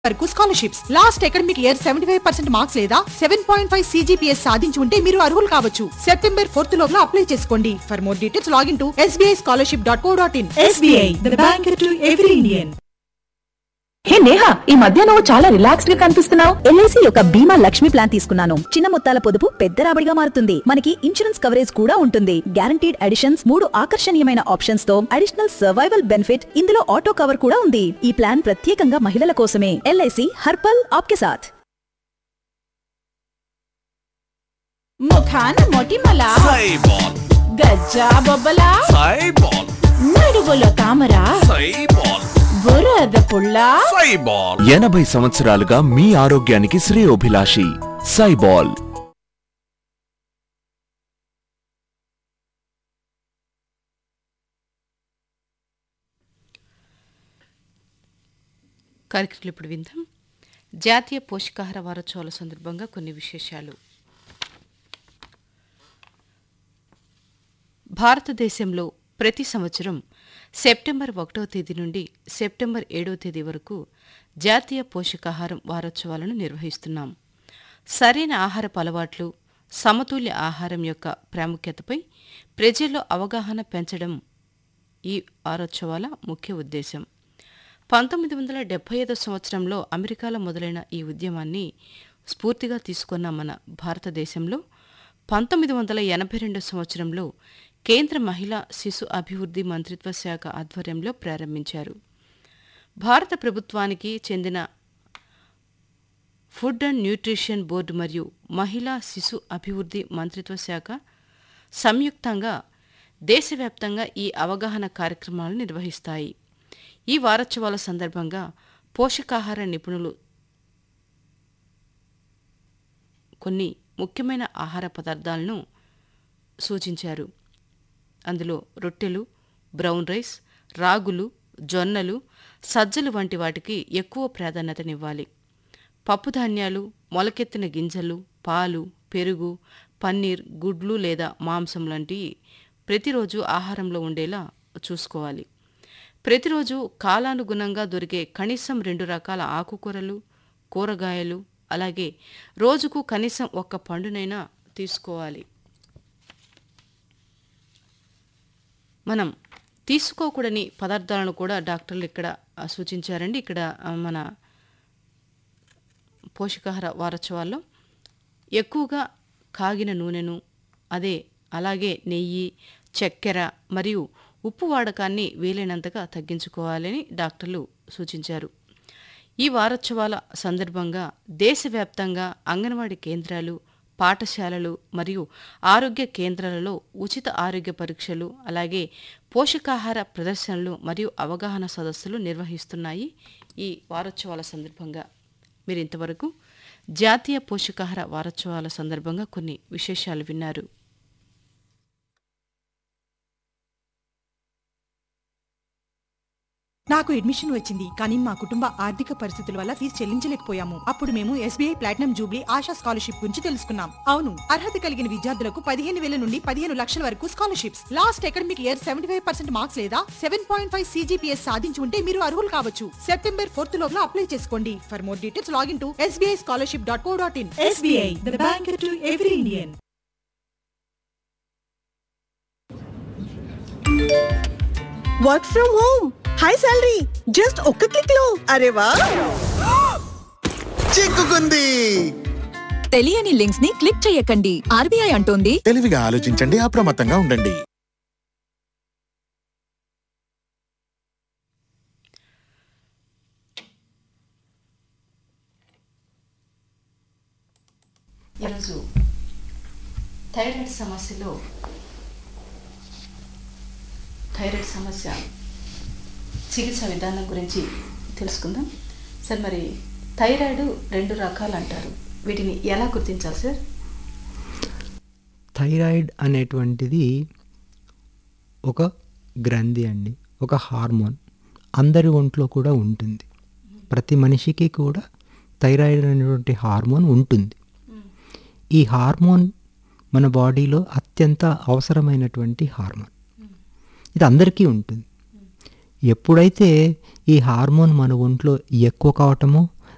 వరకు scholarships last academic year seventy five percent marks లేదా seven point five CGPAs సాధించి ఉంటే మీరు అర్హులు కావచ్చు సెప్టెంబర్ ఫోర్త్ లోపల అప్లై చేసుకోండి for more details log in to SBI scholarship dot co dot in SBI the bank to every Indian hey Neha ఈ మధ్య నువ్వు చాలా రిలాక్స్డ్ గా కనిపిస్తున్నావు ఎల్ఐసి యొక్క బీమా లక్ష్మి ప్లాన్ తీసుకున్నాను చిన్న మొత్తాల పొదుపు పెద్ద రాబడిగా మారుతుంది మనకి ఇన్సూరెన్స్ కవరేజ్ కూడా ఉంటుంది గ్యారంటీడ్ అడిషన్స్ మూడు ఆకర్షణీయమైన ఆప్షన్స్ తో అడిషనల్ సర్వైవల్ బెనిఫిట్ ఇందులో ఆటో కవర్ కూడా ఉంది ఈ ప్లాన్ ప్రత్యేకంగా మహిళల కోసమే ఎల్ఐసి హర్పల్ ఆప్కే సాథ్ ముఖాన మొటిమల సైబాల్ గజ్జా బొబ్బల సైబాల్ నడువుల తామర సైబాల్ బురద పుల్ల సైబాల్ ఎనభై సంవత్సరాలుగా మీ ఆరోగ్యానికి శ్రేయోభిలాషి సైబాల్ కార్యక్రమం ఇప్పుడు విందాం జాతీయ పోషకాహార వారోత్సవాల సందర్భంగా కొన్ని విశేషాలు భారతదేశంలో ప్రతి సంవత్సరం సెప్టెంబర్ ఒకటవ తేదీ నుండి సెప్టెంబర్ ఏడవ తేదీ వరకు జాతీయ పోషకాహారం వారోత్సవాలను నిర్వహిస్తున్నాం సరైన ఆహారపు అలవాట్లు సమతుల్య ఆహారం యొక్క ప్రాముఖ్యతపై ప్రజల్లో అవగాహన పెంచడం ఈ వారోత్సవాల ముఖ్య ఉద్దేశం పంతొమ్మిది వందల డెబ్బై ఐదో సంవత్సరంలో అమెరికాలో మొదలైన ఈ ఉద్యమాన్ని స్ఫూర్తిగా తీసుకున్న మన భారతదేశంలో పంతొమ్మిది వందల ఎనభై రెండో సంవత్సరంలో కేంద్ర మహిళా శిశు అభివృద్ధి మంత్రిత్వ శాఖ ఆధ్వర్యంలో ప్రారంభించారు భారత ప్రభుత్వానికి చెందిన ఫుడ్ అండ్ న్యూట్రిషన్ బోర్డు మరియు మహిళా శిశు అభివృద్ధి మంత్రిత్వ శాఖ సంయుక్తంగా దేశవ్యాప్తంగా ఈ అవగాహన కార్యక్రమాలు నిర్వహిస్తాయి ఈ వారోత్సవాల సందర్భంగా పోషకాహార నిపుణులు కొన్ని ముఖ్యమైన ఆహార పదార్థాలను సూచించారు అందులో రొట్టెలు బ్రౌన్ రైస్ రాగులు జొన్నలు సజ్జలు వంటి వాటికి ఎక్కువ ప్రాధాన్యతనివ్వాలి పప్పుధాన్యాలు మొలకెత్తిన గింజలు పాలు పెరుగు పన్నీర్ గుడ్లు లేదా మాంసం లాంటివి ప్రతిరోజు ఆహారంలో ఉండేలా చూసుకోవాలి ప్రతిరోజు కాలానుగుణంగా దొరికే కనీసం రెండు రకాల ఆకుకూరలు కూరగాయలు అలాగే రోజుకు కనీసం ఒక్క పండునైనా తీసుకోవాలి మనం తీసుకోకూడని పదార్థాలను కూడా డాక్టర్లు ఇక్కడ ఆ, సూచించారండి ఇక్కడ ఆ, మన పోషకాహార వారోత్సవాల్లో ఎక్కువగా కాగిన నూనెను అదే అలాగే నెయ్యి చక్కెర మరియు ఉప్పు వాడకాన్ని వీలైనంతగా తగ్గించుకోవాలని డాక్టర్లు సూచించారు ఈ వారోత్సవాల సందర్భంగా దేశవ్యాప్తంగా అంగన్వాడీ కేంద్రాలు పాఠశాలలు మరియు ఆరోగ్య కేంద్రాలలో ఉచిత ఆరోగ్య పరీక్షలు అలాగే పోషకాహార ప్రదర్శనలు మరియు అవగాహన సదస్సులు నిర్వహిస్తున్నాయి ఈ వారోత్సవాల సందర్భంగా మీరు ఇంతవరకు జాతీయ పోషకాహార వారోత్సవాల సందర్భంగా కొన్ని విశేషాలు విన్నారు నాకు అడ్మిషన్ వచ్చింది కానీ మా కుటుంబ ఆర్థిక పరిస్థితుల వల్ల ఫీజు చెల్లించలేకపోయాము అప్పుడు మేము SBI platinum jubilee Asha scholarship గురించి తెలుసుకున్నాం అవును అర్హత కలిగిన విద్యార్థులకు పదిహేను వేల నుండి పదిహేను లక్షల వరకు scholarships last academic year seventy five percent marks లేదా సెవెన్ పాయింట్ ఫైవ్ సీజీపీఎస్ సాధించి ఉంటే మీరు అర్హులు కావచ్చు సెప్టెంబర్ ఫోర్త్ లోపల అప్లై చేసుకోండి for more details log in to SBI scholarship dot co dot in SBI the bank to every Indian work from home high salary just ఒక్క click లో అరే వా చిక్కుకుంది తెలియని లింక్స్ ని క్లిక్ చేయకండి ఆర్బీఐ అంటోంది తెలివిగా ఆలోచించండి అప్రమత్తంగా ఉండండి ఈరోజు థైరాయిడ్ సమస్యలో థైరాయిడ్ సమస్య చికిత్స విధానం గురించి తెలుసుకుందాం సార్ మరి థైరాయిడ్ రెండు రకాలు అంటారు వీటిని ఎలా గుర్తించాలి సార్ థైరాయిడ్ అనేటువంటిది ఒక గ్రంథి అండి ఒక హార్మోన్ అందరి ఒంట్లో కూడా ఉంటుంది ప్రతి మనిషికి కూడా థైరాయిడ్ అనేటువంటి హార్మోన్ ఉంటుంది ఈ హార్మోన్ మన బాడీలో అత్యంత అవసరమైనటువంటి హార్మోన్ ఇది అందరికీ ఉంటుంది ఎప్పుడైతే ఈ హార్మోన్ మన ఒంట్లో ఎక్కువ కావటమో